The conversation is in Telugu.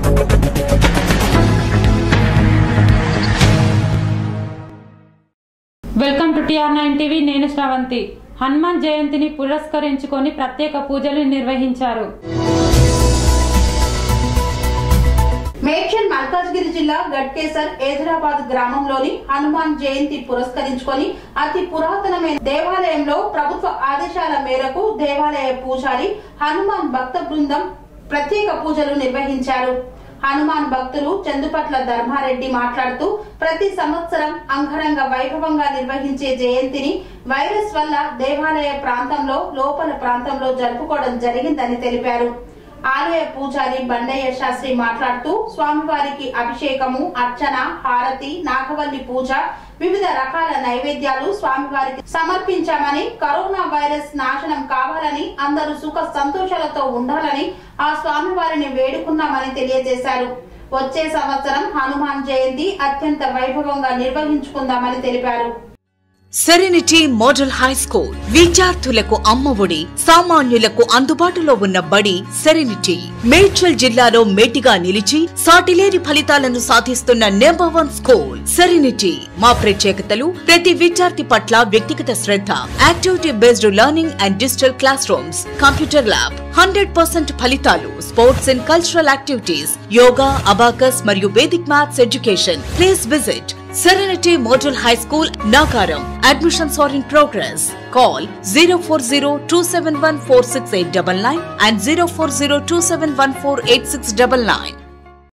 Welcome to TR nine TV నేను శ్రవంతి హనుమాన్ జయంతిని పురస్కరించుకొని ప్రత్యేక పూజలు నిర్వహించారు మేడ్చల్ మల్కాజ్గిరి జిల్లా గట్కేసర్ హైదరాబాద్ గ్రామంలోని హనుమాన్ జయంతి పురస్కరించుకొని అతి పురాతనమైన దేవాలయంలో ప్రభుత్వ ఆదేశాల మేరకు దేవాలయ పూజారి హనుమాన్ భక్త బృందం ప్రత్యేక పూజలు నిర్వహించారు హనుమాన్ భక్తులు చందుపట్ల ధర్మారెడ్డి మాట్లాడుతూ ప్రతి సంవత్సరం అంగరంగ వైభవంగా నిర్వహించే జయంతిని వైరస్ వల్ల దేవాలయ ప్రాంతంలో లోపల ప్రాంతంలో జరుపుకోవడం జరిగిందని తెలిపారు ఆలయ పూజారి బండయ్య శాస్త్రి మాట్లాడుతూ స్వామివారికి అభిషేకము అర్చన హారతి నాగవల్లి పూజ వివిధ రకాల నైవేద్యాలు స్వామివారికి సమర్పించామని కరోనా వైరస్ నాశనం కావాలని అందరూ సుఖ సంతోషాలతో ఉండాలని ఆ స్వామివారిని వేడుకున్నామని తెలియజేశారు వచ్చే సంవత్సరం హనుమాన్ జయంతి అత్యంత వైభవంగా నిర్వహించుకుందామని తెలిపారు సెరెనిటీ మోడల్ హై స్కూల్ విద్యార్థులకు అమ్మఒడి సామాన్యులకు అందుబాటులో ఉన్న బడి సెరెనిటీ మేడ్చల్ జిల్లాలో మేటిగా నిలిచి సాటిలేని ఫలితాలను సాధిస్తున్న నెంబర్ వన్ స్కూల్ సెరెనిటీ మా ప్రత్యేకతలు ప్రతి విద్యార్థి పట్ల వ్యక్తిగత శ్రద్ధ activity based learning and digital classrooms computer lab hundred percent ఫలితాలు sports and cultural activities yoga abacus మరియు vedic maths education please visit Serenity Model High School, Nagaram. Admissions are in progress. Call 040 and 040